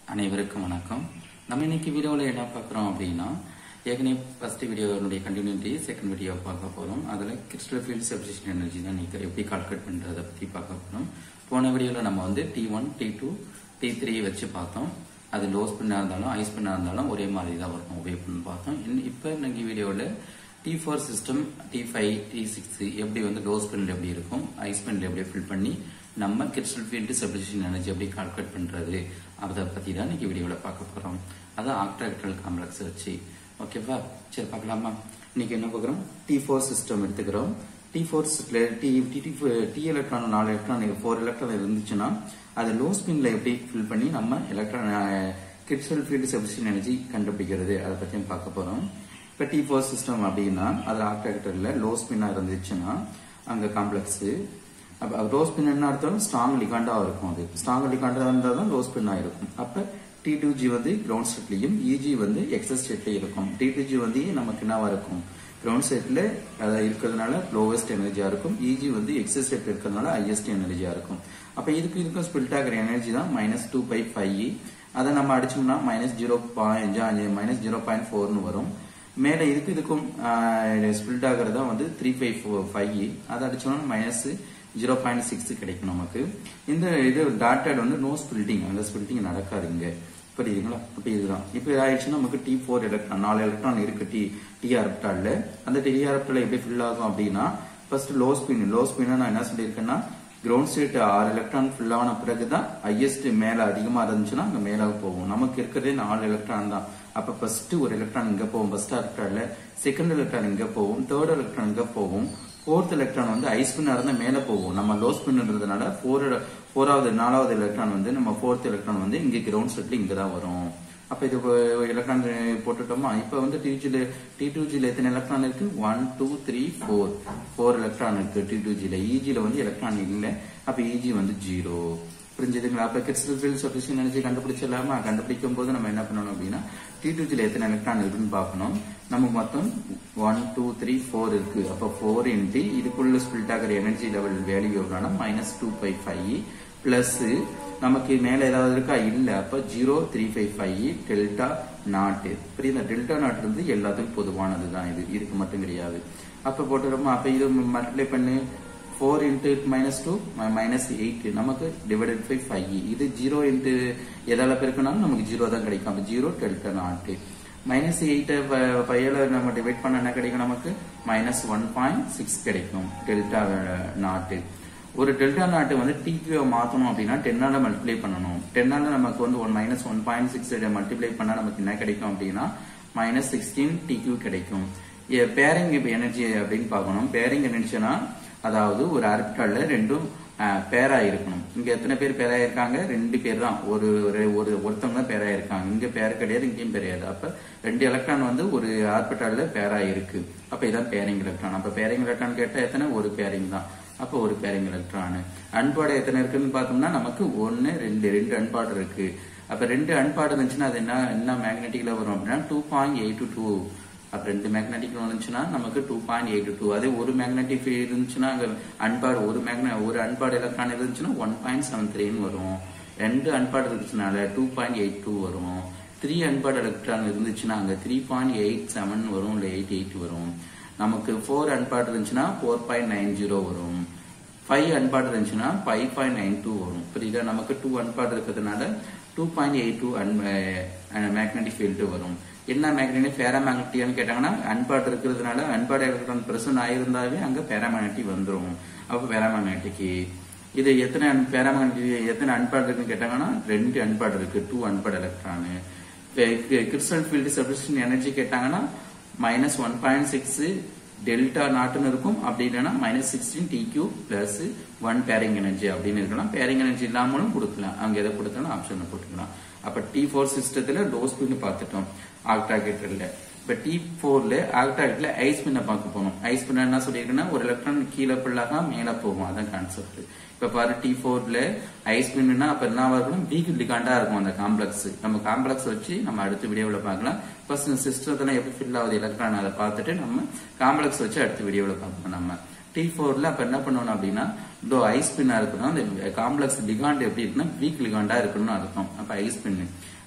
அனைவருக்கும் வணக்கம் நம்ம இன்னைக்கு வீடியோவில் என்ன பார்க்குறோம் அப்படின்னா ஏற்கனவே ஃபர்ஸ்ட் வீடியோனுடைய கண்டினியூட்டி செகண்ட் வீடியோ பார்க்க போகிறோம் அதில் கிறிஸ்டல் ஃபீல்ட் செப்ரேஷன் எனர்ஜி தான் நீங்கள் எப்படி கால்குலேட் பண்ணுறதை பற்றி பார்க்க போகிறோம் போன வீடியோவில் நம்ம வந்து d one d two d three வச்சு பார்த்தோம் அது லோ ஸ்பின்னாக இருந்தாலும் ஹை ஸ்பின்னாக இருந்தாலும் ஒரே மாதிரி தான் வரும் ஒபே பண்ணி பார்த்தோம் இன் இப்போ இன்னைக்கு வீடியோவில் d four system d five d six எப்படி வந்து லோ ஸ்பின்ல எப்படி இருக்கும் ஹை ஸ்பின்ல எப்படி ஃபில் பண்ணி நம்ம கிறிஸ்டல் ஃபீல்டு செப்பரேஷன் எனர்ஜி எப்படி கால்குலேட் பண்றது அதை பத்தி தான் இன்னைக்கு வீடியோவில் பார்க்க போறோம் அதான் ஆக்டாக்டல் காம்ப்ளெக்ஸ் வச்சு ஓகேவா சரி பார்க்கலாமா இன்னைக்கு என்ன பார்க்குறோம் டி ஃபோர் சிஸ்டம் எடுத்துக்கிறோம் d four d d d electron நாலு எலக்ட்ரான் ஃபோர் எலக்ட்ரான் இருந்துச்சுன்னா அதை லோ ஸ்பின்ல எப்படி ஃபில் பண்ணி நம்ம electron crystal field separation energy கண்டுபிடிக்கிறது அதை பற்றியும் பார்க்க போறோம் இப்போ டி ஃபோர் சிஸ்டம் அப்படின்னா அதில் ஆக்டாக்டர்ல லோ ஸ்பின்னாக இருந்துச்சுன்னா அங்கே காம்ப்ளெக்ஸ் அப்போ லோ ஸ்பின் என்ன அர்த்தம் ஸ்ட்ராங் லிகாண்டாக இருக்கும் அது ஸ்ட்ராங் லிகாண்டாக இருந்தால் தான் லோ ஸ்பின்னாக இருக்கும் அப்போ டி டூ ஜி வந்து கிரவுண்ட் ஸ்டேட்லையும் இஜி வந்து எக்ஸஸ் ஸ்டேட்லையும் இருக்கும் டி டூ ஜி வந்து நமக்கு என்னவா இருக்கும் கிரவுண்ட் ஸ்டேட்ல இருக்கிறதுனால லோவஸ்ட் எனர்ஜியா இருக்கும் இஜி வந்து எக்ஸஸ் ஸ்டேட் இருக்கிறதுனால ஹையஸ்ட் எனர்ஜியா இருக்கும் அப்ப இதுக்கு இதுக்கும் ஸ்பில்ட் ஆகிற எனர்ஜி தான் மைனஸ் டூ பை ஃபைவ் அதை நம்ம அடிச்சோம்னா minus zero point minus zero point ஃபோர்னு வரும் மேல இதுக்கு இதுக்கும் ஸ்பில்ட் ஆகிறதா வந்து த்ரீ ஃபைவ் ஃபோர் ஃபைவ் அதை அடிச்சோம்னா மைனஸ் ஜீரோ பாயிண்ட் சிக்ஸ் கிடைக்கும் நமக்கு இந்த இது டாட்டட் வந்து நோ ஸ்பில்டிங் அந்த ஸ்பில்டிங் நடக்காது இங்க புரியுதுங்களா அப்ப இதுதான் இப்ப ஆயிடுச்சுன்னா நமக்கு டி ஃபோர் எலக்ட்ரான் நாலு எலக்ட்ரான் இருக்கு டி டி ஆர்பிட்டால்ல அந்த டி ஆர்பிட்டால் எப்படி ஃபில் ஆகும் அப்படின்னா first low spin low spin நான் என்ன சொல்லியிருக்கேன்னா கிரவுண்ட் ஸ்டேட் ஆறு எலக்ட்ரான் ஃபில் ஆன பிறகுதான் ஹையஸ்ட் மேல அதிகமா இருந்துச்சுன்னா அங்க மேல போகும் நமக்கு இருக்கிறதே நாலு எலக்ட்ரான் தான் அப்ப ஃபர்ஸ்ட் ஒரு எலக்ட்ரான் இங்க போகும் ஃபர்ஸ்ட் ஆர்பிட்டால்ல செகண்ட் எலக்ட்ரான் இங்க போகும் தேர்ட் எலக்ட்ரான் இங்க போகும் ஃபோர்த் எலக்ட்ரான் வந்து ஹை ஸ்பின்னா இருந்தா மேல போகும் நம்ம லோ ஸ்பின்ன்றதுனால ஃபோர் ஃபோராவது நாலாவது எலக்ட்ரான் வந்து நம்ம ஃபோர்த் எலக்ட்ரான் வந்து இங்க கிரவுண்ட் செட்ல இங்க தான் வரும் அப்ப இது எலக்ட்ரான் போட்டுட்டோமா இப்ப வந்து டிஜில டி டூ ஜில எத்தனை எலக்ட்ரான் இருக்கு one two three four four electron இருக்கு டி டூ ஜில இஜில வந்து எலக்ட்ரான் இல்ல அப்ப இஜி வந்து ஜீரோ புரிஞ்சதுங்களா அப்ப கிறிஸ்டல் ஃபீல்ட் சஃபிஷியன் எனர்ஜி கண்டுபிடிச்சிடலாமா கண்டுபிடிக்கும் போது நம்ம என்ன பண்ணணும் அப்படின்னா டி டூ ஜில எத்தனை எலக்ட்ரான் இருக்குன்னு பார்க்கணும் நமக்கு மொத்தம் ஒன் டூ த்ரீ ஃபோர் இருக்கு அப்ப ஃபோர் இன்ட்டு இதுக்குள்ள ஸ்பில்ட் ஆகிற எனர்ஜி லெவல் வேல்யூ எவ்வளோனா minus two by five plus நமக்கு மேல ஏதாவது இருக்கா இல்ல அப்ப zero three five five delta naught புரியுதா டெல்டா நாட் இருந்து எல்லாத்துக்கும் பொதுவானது தான் இது இதுக்கு மட்டும் கிடையாது அப்ப போட்டுறோமா அப்ப இது மல்டிப்ளை பண்ணு four into minus two minus eight நமக்கு டிவைடட் பை ஃபைவ் இது ஜீரோ இன்ட்டு எதால பெருக்கினாலும் நமக்கு ஜீரோ தான் கிடைக்கும் அப்ப zero delta naught minus eight ஃபைவ்ல நம்ம டிவைட் பண்ண என்ன கிடைக்கும் நமக்கு மைனஸ் ஒன் பாயிண்ட் சிக்ஸ் கிடைக்கும் டெல்டா நாட்டு ஒரு டெல்டா நாட்டு வந்து டிக்யூ மாத்தணும் அப்படின்னா டென்னால மல்டிப்ளை பண்ணணும் டென்னால நமக்கு வந்து one minus one point six multiply பண்ணா நமக்கு என்ன கிடைக்கும் அப்படின்னா மைனஸ் சிக்ஸ்டீன் டிக்யூ கிடைக்கும் பேரிங் எனர்ஜி அப்படின்னு பார்க்கணும் பேரிங் எனர்ஜினா அதாவது ஒரு ஆர்பிட்டால்ல ரெண்டும் பேரா இருக்கணும் இங்க எத்தனை பேர் பேரா இருக்காங்க ரெண்டு பேர் தான் ஒரு ஒரு ஒருத்தவங்க தான் பேரா இருக்காங்க இங்க பேர் கிடையாது இங்கேயும் கிடையாது அப்ப ரெண்டு எலக்ட்ரான் வந்து ஒரு ஆர்பிட்டால்ல பேரா இருக்கு அப்ப இதான் பேரிங் எலக்ட்ரான் அப்ப பேரிங் எலக்ட்ரான் கேட்டா எத்தனை ஒரு பேரிங் தான் அப்போ ஒரு பேரிங் எலக்ட்ரான் அன்பாடு எத்தனை இருக்குன்னு பார்த்தோம்னா நமக்கு ஒன்னு ரெண்டு ரெண்டு அன்பாடு இருக்கு அப்ப ரெண்டு அன்பாடு இருந்துச்சுன்னா அது என்ன என்ன மேக்னெட்டிக்ல வரும் அப்படின்னா டூ பாயிண்ட் எயிட் டூ அப்ப ரெண்டு மேக்னெட்டிக் வந்துச்சுன்னா நமக்கு டூ பாயிண்ட் எயிட் டூ அதே ஒரு மேக்னெட்டிக் இருந்துச்சுன்னா அங்க அன்பாடு ஒரு மேக்ன ஒரு அன்பாடு எலக்ட்ரான் இருந்துச்சுன்னா ஒன் பாயிண்ட் செவன் த்ரீன்னு வரும் ரெண்டு அன்பாடு இருந்துச்சுனால டூ பாயிண்ட் எயிட் டூ வரும் த்ரீ அன்பாடு எலக்ட்ரான் இருந்துச்சுன்னா அங்க த்ரீ பாயிண்ட் எயிட் செவன் வரும் இல்ல எயிட் எயிட் வரும் நமக்கு ஃபோர் அன்பாட் இருந்துச்சுன்னா ஃபோர் பாயிண்ட் நைன் ஜீரோ வரும் ஃபைவ் அன்பாட் இருந்துச்சுன்னா ஃபைவ் பாயிண்ட் நைன் டூ வரும் புரியுதா நமக்கு டூ அன்பாட் இருக்கிறதுனால டூ பாயிண்ட் எயிட் டூ அன் மேக்னெட்டிக் ஃபீல்டு வரும் என்ன மேக்னெட்டிக் பேரா மேக்னெட்டிக்னு கேட்டாங்கன்னா அன்பாட் இருக்கிறதுனால அன்பாட் எலக்ட்ரான் பிரசன்ட் ஆயிருந்தாவே அங்க பேராமேக்னெட்டிக் வந்துடும் அப்போ பேராமேக்னெட்டிக் இது எத்தனை பேராமேக்னெட்டிக் எத்தனை அன்பாட் இருக்குன்னு கேட்டாங்கன்னா ரெண்டு அன்பாட் இருக்கு two unpaired electron crystal field substitution energy கேட்டாங்கன்னா minus one point six delta நாட்டுன்னு இருக்கும் அப்படி இல்லைன்னா minus sixteen D q plus one pairing energy அப்படின்னு இருக்கலாம் பேரிங் எனர்ஜி இல்லாமலும் கொடுக்கலாம் அங்க எதை கொடுத்தாலும் ஆப்ஷன் போட்டுக்கலாம் அப்ப டி ஃபோர் சிஸ்டத்துல லோ ஸ்பீட் பார்த்துட்டோம் ஆக்டாகேட்டர்ல இப்ப டி போர்ல ஆக்டாகேட்ல ஐஸ் பின்ன பார்க்க போனோம் ஐஸ் பின்ன என்ன சொல்லியிருக்குன்னா ஒரு எலக்ட்ரான் கீழே பிள்ளாக மேல போகும் அதான் கான்செப்ட் இப்ப பாரு டி போர்ல ஐஸ் பின்னா அப்ப என்ன இருக்கணும் வீக் லிகாண்டா இருக்கும் அந்த காம்ப்ளெக்ஸ் நம்ம காம்ப்ளெக்ஸ் வச்சு நம்ம அடுத்த வீடியோவில் பார்க்கலாம் ஃபர்ஸ்ட் சிஸ்டத்துல எப்படி ஃபில் ஆகுது எலக்ட்ரான் அதை பார்த்துட்டு நம்ம காம்ப்ளெக்ஸ் வச்சு அடுத்த வீடியோவில் பார்ப்போம் நம்ம டி ஃபோர்ல அப்ப என்ன பண்ணணும் அப்படின்னா இதோ ஐஸ் பின்னா இருக்கணும் அந்த காம்ப்ளெக்ஸ் லிகாண்ட் எப்படி இருக்குன்னா வீக் லிகாண்டா இருக்கணும்னு அர்த்தம் அப்ப ஐஸ் பின்னு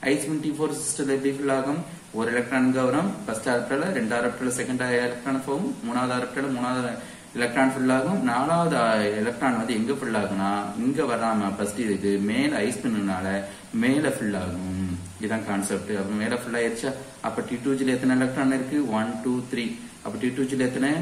ஐஸ்பின் டி ஃபோர் சிஸ்டத்தில் எப்படி ஃபில் ஆகும் ஒரு எலக்ட்ரான் இங்க வரும் ஃபர்ஸ்ட் ஆர்பிட்டல ரெண்டு ஆர்பிட்டல செகண்ட் எலக்ட்ரான் போகும் மூணாவது ஆர்பிட்டல மூணாவது எலக்ட்ரான் ஃபில் ஆகும் நாலாவது எலக்ட்ரான் வந்து எங்க ஃபில் ஆகும்னா இங்க வராம ஃபர்ஸ்ட் இதுக்கு மேல ஐஸ்பின்னால மேல ஃபில் ஆகும் இதான் கான்செப்ட் அப்ப மேல ஃபில் ஆயிருச்சா அப்ப டி டூ ஜில எத்தனை எலக்ட்ரான் இருக்கு ஒன் டூ த்ரீ அப்ப டி டூ ஜில எத்தனை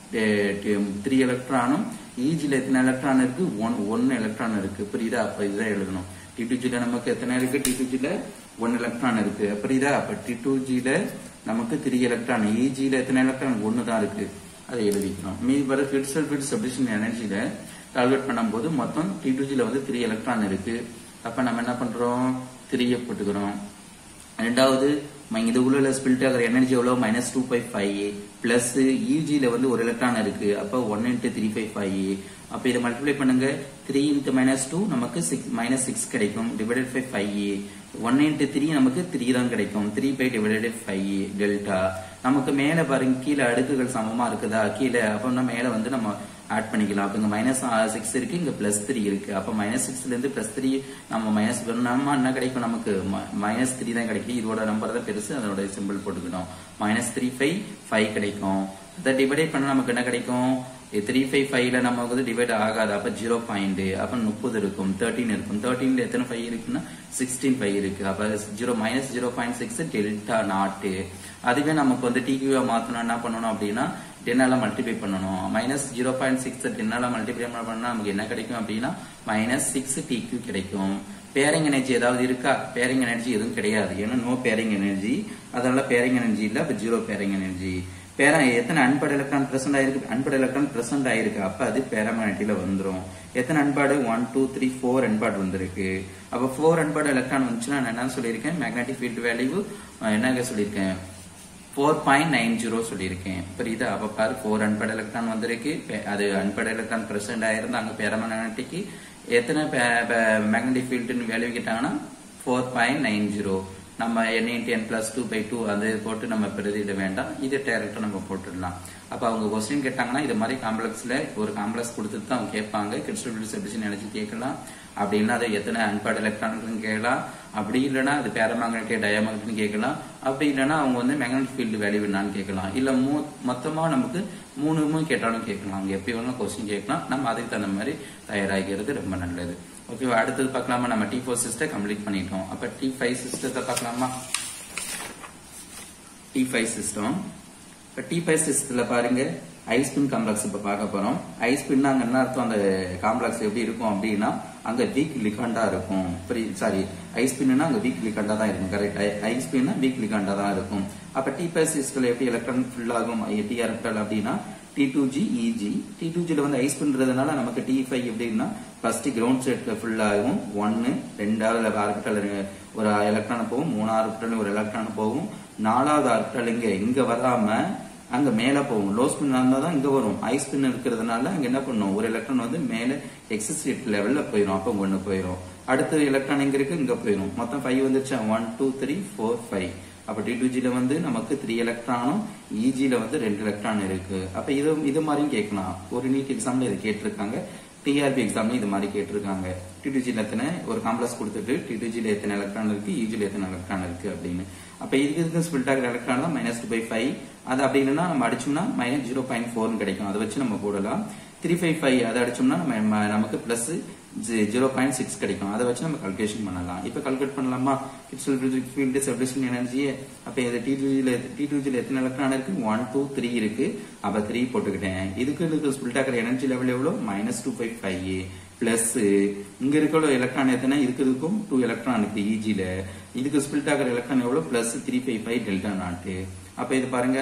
த்ரீ எலக்ட்ரானும் ஈஜில எத்தனை எலக்ட்ரான் இருக்கு ஒன் ஒன்னு எலக்ட்ரான் இருக்கு புரியுதா அப்ப இதுதான் எழுதணும் டி டூ ஜில நமக்கு எத்தனை இருக்கு டி டூ ஜில ஒன் எலக்ட்ரான் இருக்கு புரியுதா அப்ப டி டூ ஜில நமக்கு த்ரீ எலக்ட்ரான் ஈஜில எத்தனை எலக்ட்ரான் ஒன்னு தான் இருக்கு அதை எழுதிக்கணும் மீதி வர கிரிஸ்டல் ஃபீல்ட் சப்டிஷன் எனர்ஜியில கால்குலேட் பண்ணும்போது மொத்தம் டி டூ ஜில வந்து த்ரீ எலக்ட்ரான் இருக்கு அப்ப நம்ம என்ன பண்றோம் த்ரீயை போட்டுக்கிறோம் ரெண்டாவது ம- இது உள்ள ஸ்பில்ட் ஆகிற எனர்ஜி எவ்வளவு minus two five five plus யூஜில வந்து ஒரு எலக்ட்ரான் இருக்கு அப்ப one into three five five அப்ப இதை மல்டிப்ளை பண்ணுங்க த்ரீ இன்ட்டு மைனஸ் டூ நமக்கு சிக்ஸ் மைனஸ் சிக்ஸ் கிடைக்கும் divided by five one into three நமக்கு த்ரீ தான் கிடைக்கும் three by divided five delta நமக்கு மேல பாருங்க கீழே அடுக்குகள் சமமா இருக்குதா கீழே அப்ப நம்ம மேல வந்து நம்ம ஆட் பண்ணிக்கலாம் அப்ப இங்க மைனஸ் சிக்ஸ் இருக்கு இங்க பிளஸ் த்ரீ இருக்கு அப்ப மைனஸ் சிக்ஸ்ல இருந்து பிளஸ் த்ரீ நம்ம மைனஸ் பண்ணாம என்ன கிடைக்கும் நமக்கு மைனஸ் த்ரீ தான் கிடைக்கும் இதோட நம்பர் தான் பெருசு அதோட சிம்பிள் போட்டுக்கணும் மைனஸ் த்ரீ ஃபைவ் ஃபைவ் கிடைக்கும் அதை டிவைட் பண்ண நமக்கு என்ன கிடைக்கும் த்ரீ ஃபைவ் ஃபைவ்ல நமக்கு வந்து டிவைட் ஆகாது அப்ப ஜீரோ பாயிண்ட் அப்ப முப்பது இருக்கும் தேர்ட்டின் இருக்கும் தேர்ட்டீன்ல எத்தனை ஃபைவ் இருக்குன்னா சிக்ஸ்டீன் ஃபைவ் இருக்கு அப்ப zero minus zero point six delta naught அதுவே நமக்கு வந்து டிகியூவா மாத்தணும் என்ன பண்ணணும் அப்படின்னா டென்னால மல்டிப்ளை பண்ணணும் மைனஸ் ஜீரோ பாயிண்ட் சிக்ஸ் டென்னால மல்டிப்ளை பண்ணா நமக்கு என்ன கிடைக்கும் அப்படின்னா மைனஸ் சிக்ஸ் டிக்யூ கிடைக்கும் பேரிங் எனர்ஜி ஏதாவது இருக்கா பேரிங் எனர்ஜி எதுவும் கிடையாது ஏன்னா நோ பேரிங் எனர்ஜி அதனால பேரிங் எனர்ஜி இல்ல அப்ப ஜீரோ பேரிங் எனர்ஜி பேரா எத்தனை அன்பட் எலக்ட்ரான் பிரசன்ட் ஆயிருக்கு அன்பட் எலக்ட்ரான் பிரசன்ட் ஆயிருக்கு அப்ப அது பேராமேட்டில வந்துரும் எத்தனை unpaired one two three four unpaired வந்திருக்கு அப்ப ஃபோர் அன்பாடு எலக்ட்ரான் வந்துச்சுன்னா நான் என்ன சொல்லியிருக்கேன் மேக்னெட்டிக் ஃபீல்ட் வேல்யூ என்னங்க சொல்லியிருக்கேன் ஃபோர் பாயிண்ட் நைன் ஜீரோ சொல்லியிருக்கேன் புரியுதா அப்ப பாரு ஃபோர் அன்பட் எலக்ட்ரான் வந்திருக்கு பே- அது அன்பட் எலக்ட்ரான் பிரசன்ட் ஆயிருந்தா அங்க பேரமேட்டிக்கு எத்தனை மேக்னெட்டிக் ஃபீல்டுன்னு வேல்யூ கேட்டாங்கன்னா ஃபோர் பாயிண்ட் நைன் ஜீரோ நம்ம n into n plus two by two அது போட்டு நம்ம பிரதியிட வேண்டாம் இது டேரக்டா நம்ம போட்டுடலாம் அப்ப அவங்க கொஸ்டின் கேட்டாங்கன்னா இது மாதிரி காம்ப்ளெக்ஸ்ல ஒரு காம்ப்ளெக்ஸ் கொடுத்துட்டு தான் அவங்க கேட்பாங்க கிறிஸ்டல் செபிஷன் நினைச்சு கேட்கலாம் அப்படி இல்லைன்னா அது எத்தனை அன்பாட் எலக்ட்ரான் கேட்கலாம் அப்படி இல்லைன்னா அது பேரமேக்னெட்டிக் டயமேக்னெட்னு கேட்கலாம் அப்படி இல்லைன்னா அவங்க வந்து மேக்னெட்டிக் ஃபீல்டு வேல்யூ என்னன்னு கேட்கலாம் இல்ல மூ மொத்தமா நமக்கு மூணுமே கேட்டாலும் கேட்கலாம் அவங்க எப்படி வேணாலும் கொஸ்டின் கேட்கலாம் நம்ம அதுக்கு தகுந்த மாதிரி தயாராகிறது ரொம்ப நல்லது ஓகேவா அடுத்தது பார்க்கலாமா நம்ம டி ஃபோர் சிஸ்டம் கம்ப்ளீட் பண்ணிட்டோம் அப்ப டி ஃபைவ் சிஸ்டத்தை பார்க்கலாமா டி ஃபைவ் சிஸ்டம் இப்போ டி ஃபைவ் சிஸ்டத்தில் பாருங்க ஐஸ்பின் காம்ப்ளெக்ஸ் இப்போ பார்க்க போறோம் ஐஸ்பின் அங்க என்ன அர்த்தம் அந்த காம்ப்ளெக்ஸ் எப்படி இருக்கும் அப்படின்னா அங்க வீக் லிகாண்டா இருக்கும் சாரி ஐஸ்பின்னா அங்க வீக் லிகாண்டா தான் இருக்கும் கரெக்ட் ஐஸ்பின்னா வீக் லிகாண்டா தான் இருக்கும் அப்ப டி ஃபைவ் சிஸ்டத்தில் எப்படி எலக்ட்ரான் ஃபில் ஆகும் டி ஆர்பிட்டல் அப்படின்னா t two g e g t two ஜில வந்து ஐஸ் பண்றதுனால நமக்கு டி ஃபைவ் எப்படின்னா ஃபர்ஸ்ட் கிரவுண்ட் செட்ல ஃபுல் ஆகும் ஒன்னு ரெண்டாவது ஆர்பிட்டல் ஒரு எலக்ட்ரான் போகும் மூணு ஆர்பிட்டல் ஒரு எலக்ட்ரான் போகும் நாலாவது ஆர்பிட்டல் இங்க இங்க வராம அங்க மேல போகும் லோ ஸ்பின் இருந்தா தான் இங்க வரும் ஐ ஸ்பின் இருக்கிறதுனால அங்க என்ன பண்ணும் ஒரு எலக்ட்ரான் வந்து மேல எக்ஸிஸ்ட் லெவல்ல போயிடும் அப்ப ஒன்னு போயிடும் அடுத்த எலக்ட்ரான் எங்க இருக்கு இங்க போயிடும் மொத்தம் ஃபைவ் வந்துருச்சா one two three four five அப்ப டி டூ ஜில வந்து நமக்கு த்ரீ எலக்ட்ரானும் இஜில வந்து ரெண்டு எலக்ட்ரான் இருக்கு அப்ப இது இது மாதிரியும் கேட்கலாம் ஒரு நீட் எக்ஸாம்ல இது கேட்டிருக்காங்க டிஆர்பி எக்ஸாம்ல இது மாதிரி கேட்டிருக்காங்க டி டூ ஜில எத்தனை ஒரு காம்ப்ளெக்ஸ் கொடுத்துட்டு டி டூ ஜில எத்தனை எலக்ட்ரான் இருக்கு இஜில எத்தனை எலக்ட்ரான் இருக்கு அப்படின்னு அப்ப இதுக்கு இதுக்கு ஸ்பில்ட் ஆகிற எலக்ட்ரான் தான் மைனஸ் டூ பை ஃபைவ் அது அப்படி இல்லைன்னா நம்ம அடிச்சோம்னா மைனஸ் ஜீரோ பாயிண்ட் ஃபோர்னு கிடைக்கும் அதை வச்சு நம்ம போடலாம் த்ரீ ஃபைவ் ஃபைவ் அதை அடிச்சோம்னா நம்ம ம- நமக்கு பிளஸ் ஜீரோ பாயிண்ட் சிக்ஸ் கிடைக்கும் அதை வச்சு நம்ம கல்குலேஷன் பண்ணலாம் இப்போ கல்குலேட் பண்ணலாமா கிறிஸ்டல் ஃபீல்டு செப்பரேஷன் எனர்ஜியே அப்போ இது டி டூஜியில் டி டூஜியில் எத்தனை எலக்ட்ரான் இருக்கு ஒன் டூ த்ரீ இருக்கு அப்போ த்ரீ போட்டுக்கிட்டேன் இதுக்கு இதுக்கு ஸ்பில்ட் ஆகிற எனர்ஜி லெவல் எவ்வளோ minus two five five plus இங்க இருக்கிற எலக்ட்ரான் எத்தனை இருக்கிறதுக்கும் டூ எலக்ட்ரான் இருக்கு இஜில இதுக்கு ஸ்பில்ட் ஆகிற எலக்ட்ரான் எவ்வளவு plus three five five delta naught அப்ப இது பாருங்க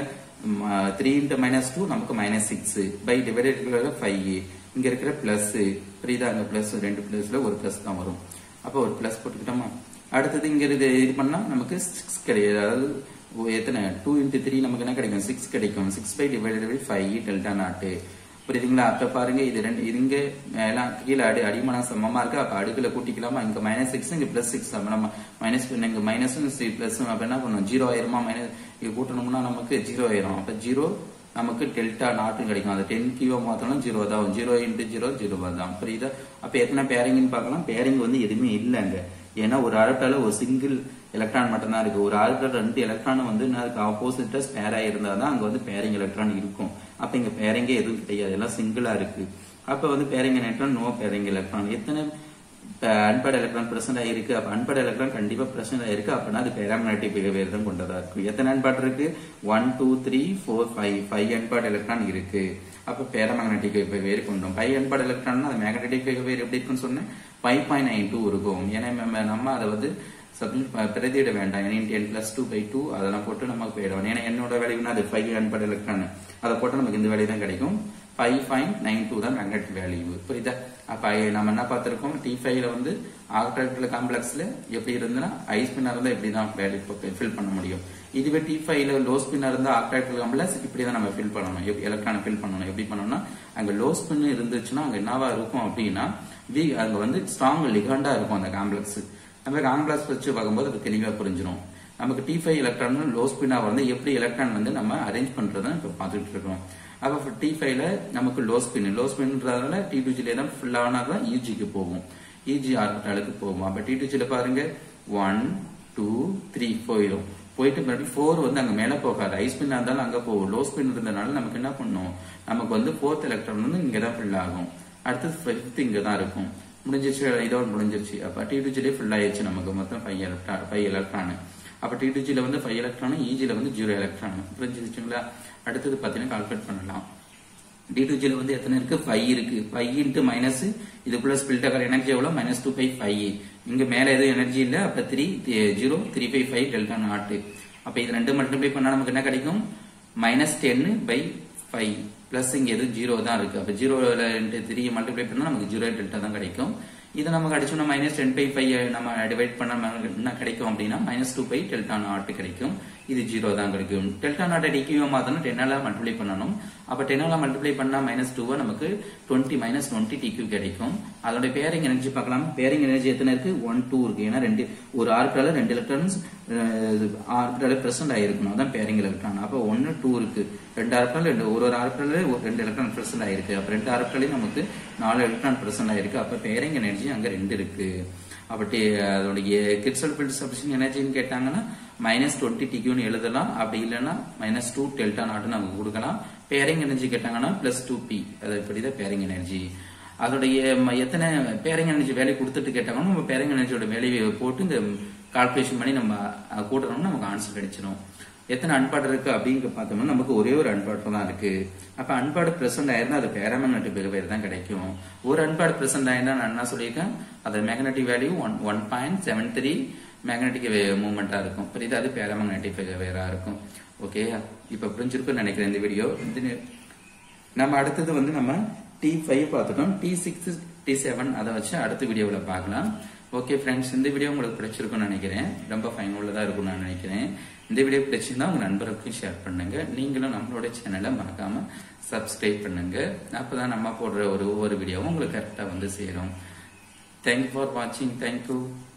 த்ரீ இன்ட்டு மைனஸ் டூ நமக்கு minus six by divided five இங்க இருக்கிற பிளஸ் புரியுதா அங்க பிளஸ் ரெண்டு பிளஸ்ல ஒரு பிளஸ் தான் வரும் அப்போ ஒரு பிளஸ் போட்டுக்கிட்டோமா அடுத்தது இங்க இது இது பண்ணா நமக்கு சிக்ஸ் கிடையாது அதாவது ஓ, எத்தனை டூ இன்ட்டு த்ரீ நமக்கு என்ன கிடைக்கும் சிக்ஸ் கிடைக்கும் six by divided by five delta naught புரியுதுங்களா அப்ப பாருங்க இது ரெண்டு இது இங்க மேல கீழே அடி அடிமானம் சமமா இருக்கு அப்ப அடுக்குல கூட்டிக்கலாமா இங்க மைனஸ் சிக்ஸ் இங்க பிளஸ் சிக்ஸ் அப்ப நம்ம மைனஸ் இங்க மைனஸ் பிளஸ் அப்ப என்ன பண்ணும் ஜீரோ ஆயிருமா மைனஸ் இது கூட்டணும்னா நமக்கு ஜீரோ ஆயிரும் அப்ப ஜீரோ நமக்கு டெல்டா நாட்டும் கிடைக்கும் அது டென் கிலோ மாத்தணும் ஜீரோ தான் ஜீரோ இன்ட்டு ஜீரோ ஜீரோ தான் புரியுதா அப்ப எத்தனை பேரிங்னு பார்க்கலாம் பேரிங் வந்து எதுவுமே இல்லைங்க ஏன்னா ஒரு அரட்டால ஒரு சிங்கிள் எலக்ட்ரான் மட்டும் தான் இருக்கு ஒரு ஆர்பிட்டல் ரெண்டு எலக்ட்ரான் வந்து என்ன அதுக்கு ஆப்போசிட்டா ஸ்பேர் ஆயிருந்தா தான் அங்க வந்து பேரிங் எலக்ட்ரான் இருக்கும் அப்ப இங்க பேரிங்கே எதுவும் கிடையாது எல்லாம் சிங்கிளா இருக்கு அப்ப வந்து pairing electron no pairing electron எத்தனை அன்பேட் எலக்ட்ரான் பிரசன்ட் ஆயிருக்கு அப்ப அன்பேட் எலக்ட்ரான் கண்டிப்பா பிரசன்ட் ஆயிருக்கு அப்படின்னா அது பேராமேட்டிக் பிஹேவியர் தான் கொண்டதா இருக்கு எத்தனை அன்பேட் இருக்கு one two three four five five unpaired electron இருக்கு அப்ப பேராமேக்னெட்டிக் பிஹேவியர் கொண்டோம் ஃபைவ் அன்பேட் எலக்ட்ரான் அது மேக்னெட்டிக் பிஹேவியர் எப்படி இருக்குன்னு சொன்னேன் ஃபைவ் பாயிண்ட் நைன் டூ இருக்கும் ஏன்னா நம்ம- நம்ம அதை வந்து சப்மிட் பிரதியிட வேண்டாம் ஏன்னா ten plus two by two அதெல்லாம் போட்டு நமக்கு போயிடும் ஏன்னா என்னோட வேல்யூனா அது ஃபைவ் அன்பேட் எலக்ட்ரான் அதை போட்டு நமக்கு இந்த வேல்யூ தான் கிடைக்கும் ஃபைவ் பாயிண்ட் நைன் டூ தான் மேக்னெட்டிக் வேல்யூ புரியுதா அப்ப ஐ- நம்ம என்ன பார்த்திருக்கோம் டி ஃபைவ்ல வந்து ஆக்டாக்டல் காம்ப்ளெக்ஸ்ல எப்படி இருந்ததுன்னா ஐ ஸ்பின்னா இருந்தா இப்படி தான் வேல்யூ ஃபில் பண்ண முடியும் இதுவே டி ஃபைவ்ல லோ ஸ்பின்னா இருந்தா ஆக்டாக்டல் காம்ப்ளெக்ஸ் இப்படி தான் நம்ம ஃபில் பண்ணணும் எலக்ட்ரானை ஃபில் பண்ணணும் எப்படி பண்ணணும்னா அங்க லோ ஸ்பின் இருந்துச்சுன்னா அங்க என்னவா இருக்கும் அப்படின்னா வி அங்க வந்து ஸ்ட்ராங் லிகண்டா இருக்கும் அந்த காம்ப்ளெக்ஸ் நம்ம காம்ப்ளெக்ஸ் வச்சு பார்க்கும்போது அது தெளிவா புரிஞ்சிடும் நமக்கு டி ஃபைவ் எலக்ட்ரான் லோ ஸ்பின்னா வந்து எப்படி எலக்ட்ரான் வந்து நம்ம அரேஞ்ச் பண்றதை இப்ப பார்த்துட்டு இருக்கோம் அப்ப டி ஃபைவ்ல நமக்கு லோ ஸ்பின் லோ ஸ்பின்ன்றதால டி டூ ஜிலே தான் ஃபுல் ஆனாதான் யூஜிக்கு போகும் இஜி ஆர்பிட்டாலுக்கு போகும் அப்ப டி டூ ஜில பாருங்க ஒன் டூ த்ரீ போயிடும் போயிட்டு மறுபடியும் ஃபோர் வந்து அங்க மேல போகாது ஐ ஸ்பின் இருந்தாலும் அங்க போகும் லோ ஸ்பின் இருந்தனால நமக்கு என்ன பண்ணும் நமக்கு வந்து ஃபோர்த் எலக்ட்ரான் வந்து இங்க தான் ஃபில் ஆகும் அடுத்தது ஃபிஃப்த் இங்க தான் இருக்கும் முடிஞ்சிருச்சு இதோட முடிஞ்சிருச்சு அப்ப டி டூ ஜிலே ஃபுல் ஆயிடுச்சு நமக்கு மொத்தம் ஃபைவ் எலக்ட்ரான் ஃபைவ் எலக்ட்ரான் அப்ப டி டூ ஜில வந்து ஃபைவ் எலக்ட்ரான் இஜில வந்து ஜீரோ எலக்ட்ரான் புரிஞ்சிருச்சுங்களா அடுத்தது பாத்தீங்கன்னா கால்குலேட் பண்ணலாம் டி டூ ஜில வந்து எத்தனை இருக்கு ஃபைவ் இருக்கு ஃபைவ் இன்ட்டு மைனஸ் இதுக்குள்ள ஸ்பில்ட் ஆகிற எனர்ஜி எவ்வளவு மைனஸ் டூ பை ஃபைவ் இங்க மேல எதுவும் எனர்ஜி இல்ல அப்ப three zero three by five delta naught அப்ப இது ரெண்டு மல்டிப்ளை பண்ணா நமக்கு என்ன கிடைக்கும் minus ten by five plus இங்க எதுவும் ஜீரோ தான் இருக்கு அப்ப ஜீரோல த்ரீ மல்டிப்ளை பண்ணா நமக்கு ஜீரோ டெல்டா தான் கிடைக்கும் இது நமக்கு அடிச்சோம்னா மைனஸ் டென் பை ஃபைவ் நம்ம டிவைட் பண்ண நமக்கு என்ன கிடைக்கும் அப்படின்னா minus two by delta naught கிடைக்கும் இது ஜீரோ தான் கிடைக்கும் டெல்டா நாட் டிக்யூ மாத்தணும் டென்னால மல்டிப்ளை பண்ணணும் அப்ப டென்னால மல்டிப்ளை பண்ணா மைனஸ் டூவை நமக்கு டுவெண்ட்டி மைனஸ் டுவெண்ட்டி டிக்யூ கிடைக்கும் அதோட பேரிங் எனர்ஜி பார்க்கலாம் பேரிங் எனர்ஜி எத்தனை இருக்கு ஒன் டூ இருக்கு ஏன்னா ரெண்டு ஒரு ஆர்பிட்டால ரெண்டு எலக்ட்ரான்ஸ் ஆர்பிட்டால பிரசன்ட் ஆயிருக்கணும் அதான் பேரிங் எலக்ட்ரான் அப்ப ஒன்னு டூ இருக்கு ரெண்டு ஆர்பிட்டால ரெண்டு ஒரு ஒரு ஆர்பிட்டால ரெண்டு எலக்ட்ரான் பிரசன்ட் ஆயிருக்கு அப்ப ரெண்டு ஆர்பிட்டாலையும் நமக்கு நாலு எலக்ட்ரான் பிரசன்ட் ஆயிருக்கு அப்ப பேரிங் எனர்ஜி அங்க ரெண்டு இருக்கு அப்படி அதோடைய கிரிஸ்டல் ஃபீல்ட் சப்ஸ்டிஷன் எனர்ஜின்னு கேட்டாங்கன்னா மைனஸ் டுவெண்ட்டி டிக்யூன்னு எழுதலாம் அப்படி இல்லைன்னா மைனஸ் டூ டெல்டா நாட்டு நமக்கு கொடுக்கலாம் பேரிங் எனர்ஜி கேட்டாங்கன்னா பிளஸ் டூ பி அது இப்படிதான் பேரிங் எனர்ஜி அதோடைய ம- எத்தனை பேரிங் எனர்ஜி வேல்யூ கொடுத்துட்டு கேட்டாங்கன்னா நம்ம பேரிங் எனர்ஜியோட வேல்யூ போட்டு இந்த கால்குலேஷன் பண்ணி நம்ம அஹ், கூட்டணும்னா நமக்கு ஆன்சர் கிடைச்சிடும் எத்தனை அன்பாடு இருக்கு அப்படின்னு பார்த்தோம்னா நமக்கு ஒரே ஒரு அன்பாடு தான் இருக்கு அப்ப அன்பாடு பிரசன்ட் ஆயிருந்தா அது பேராமேக்னெட்டிக் பிஹேவியர் தான் கிடைக்கும் ஒரு அன்பாடு பிரசன்ட் ஆயிருந்தா நான் என்ன சொல்லியிருக்கேன் அது magnetic value one one point seven three magnetic மூவ்மெண்டா இருக்கும் புரியுது அது பேராமேக்னெட்டிக் பிஹேவியரா இருக்கும் ஓகே இப்ப புரிஞ்சிருக்கும்னு நினைக்கிறேன் இந்த வீடியோ இந்த நம்ம அடுத்தது வந்து நம்ம டி ஃபைவ் பார்த்துட்டோம் டி சிக்ஸ் டி செவன் அதை வச்சு அடுத்த வீடியோவில் பார்க்கலாம் ஓகே ஃப்ரெண்ட்ஸ் இந்த வீடியோ உங்களுக்கு பிடிச்சிருக்கும்னு நினைக்கிறேன் ரொம்ப ஃபைனுள்ளதாக இருக்கும்னு நான் நினைக்கிறேன் இந்த வீடியோ பிடிச்சிருந்தா உங்க நண்பருக்கும் ஷேர் பண்ணுங்க நீங்களும் நம்மளோட சேனலை மறக்காம சப்ஸ்கிரைப் பண்ணுங்க அப்பதான் நம்ம போடுற ஒரு ஒவ்வொரு வீடியோவும் உங்களுக்கு கரெக்டாக வந்து சேரும் தேங்க்யூ ஃபார் வாட்சிங் தேங்க்யூ